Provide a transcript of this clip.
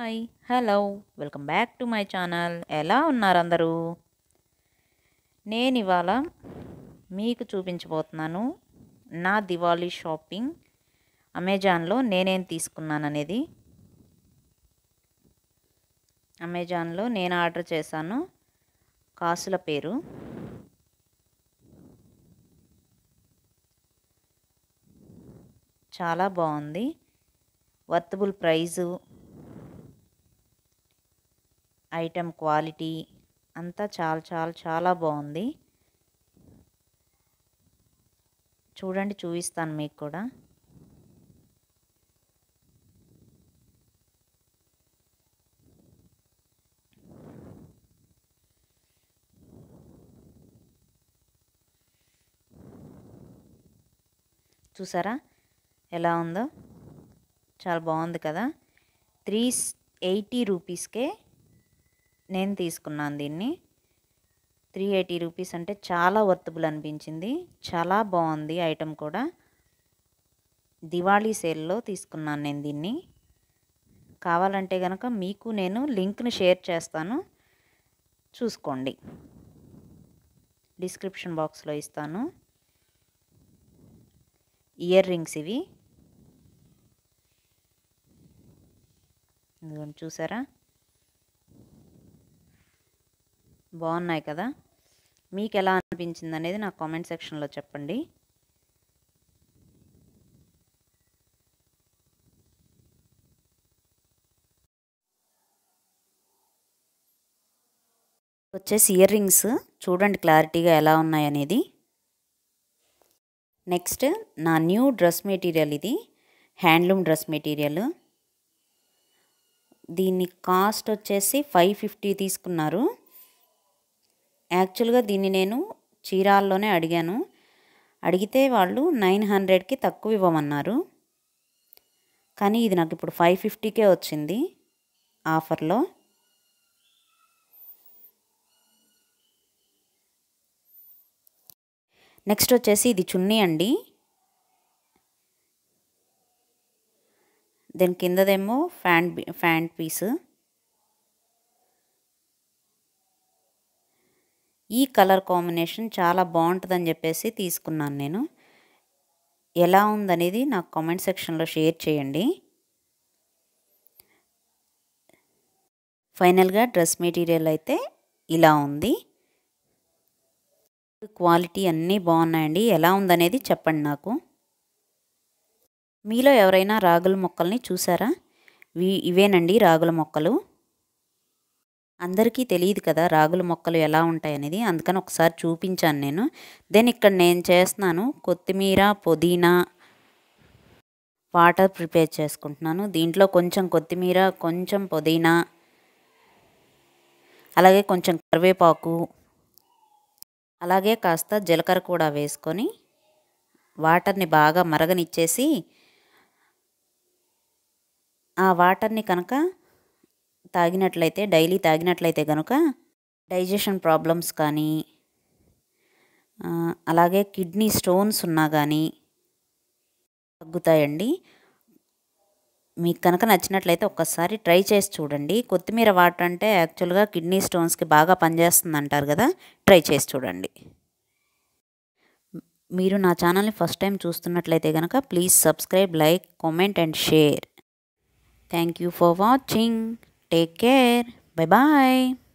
hi hello welcome back to my channel ఎలా ఉన్నారు అందరూ నేను ఇవాళ మీకు చూపించబోతున్నాను నా దివాళీ షాపింగ్ అమెజాన్లో నేనేం తీసుకున్నాను అనేది అమెజాన్లో నేను ఆర్డర్ చేశాను కాసుల పేరు చాలా బాగుంది వర్తబుల్ ప్రైజు ఐటెం క్వాలిటీ అంతా చాలా చాలా చాలా బాగుంది చూడండి చూపిస్తాను మీకు కూడా చూసారా ఎలా ఉందో చాలా బాగుంది కదా త్రీ ఎయిటీ రూపీస్కే నేను తీసుకున్నాను దీన్ని త్రీ ఎయిటీ రూపీస్ అంటే చాలా వర్తబుల్ అనిపించింది చాలా బాగుంది ఐటెం కూడా దివాళీ సేల్లో తీసుకున్నాను నేను దీన్ని కావాలంటే కనుక మీకు నేను లింక్ని షేర్ చేస్తాను చూసుకోండి డిస్క్రిప్షన్ బాక్స్లో ఇస్తాను ఇయర్ రింగ్స్ ఇవి ఇదిగోండి చూసారా బాగున్నాయి కదా మీకు ఎలా అనిపించింది అనేది నాకు కామెంట్ సెక్షన్లో చెప్పండి వచ్చేసి ఇయర్ రింగ్స్ చూడండి క్లారిటీగా ఎలా ఉన్నాయనేది నెక్స్ట్ నా న్యూ డ్రెస్ మెటీరియల్ ఇది హ్యాండ్లూమ్ డ్రెస్ మెటీరియల్ దీని కాస్ట్ వచ్చేసి ఫైవ్ ఫిఫ్టీ తీసుకున్నారు యాక్చువల్గా దీన్ని నేను చీరాల్లోనే అడిగాను అడిగితే వాళ్ళు నైన్ హండ్రెడ్కి తక్కువ ఇవ్వమన్నారు కానీ ఇది నాకు ఇప్పుడు ఫైవ్ ఫిఫ్టీకే వచ్చింది ఆఫర్లో నెక్స్ట్ వచ్చేసి ఇది చున్నీ అండి దాని కిందదేమో ఫ్యాంట్ ఫ్యాంట్ పీస్ ఈ కలర్ కాంబినేషన్ చాలా బాగుంటుందని చెప్పేసి తీసుకున్నాను నేను ఎలా ఉందనేది నాకు కామెంట్ సెక్షన్లో షేర్ చేయండి ఫైనల్గా డ్రెస్ మెటీరియల్ అయితే ఇలా ఉంది క్వాలిటీ అన్నీ బాగున్నాయండి ఎలా ఉందనేది చెప్పండి నాకు మీలో ఎవరైనా రాగుల మొక్కల్ని చూసారా ఇవేనండి రాగుల మొక్కలు అందరికీ తెలియదు కదా రాగుల మొక్కలు ఎలా ఉంటాయనేది అందుకని ఒకసారి చూపించాను నేను దెన్ ఇక్కడ నేను చేస్తున్నాను కొత్తిమీర పుదీనా వాటర్ ప్రిపేర్ చేసుకుంటున్నాను దీంట్లో కొంచెం కొత్తిమీర కొంచెం పుదీనా అలాగే కొంచెం కరివేపాకు అలాగే కాస్త జీలకర్ర కూడా వేసుకొని వాటర్ని బాగా మరగనిచ్చేసి ఆ వాటర్ని కనుక తాగినట్లయితే డైలీ తాగినట్లయితే కనుక డైజెషన్ ప్రాబ్లమ్స్ కానీ అలాగే కిడ్నీ స్టోన్స్ ఉన్నా కానీ తగ్గుతాయండి మీకు కనుక నచ్చినట్లయితే ఒక్కసారి ట్రై చేసి చూడండి కొత్తిమీర వాటర్ అంటే యాక్చువల్గా కిడ్నీ స్టోన్స్కి బాగా పనిచేస్తుంది అంటారు కదా ట్రై చేసి చూడండి మీరు నా ఛానల్ని ఫస్ట్ టైం చూస్తున్నట్లయితే కనుక please subscribe like comment and share thank you for watching take care bye bye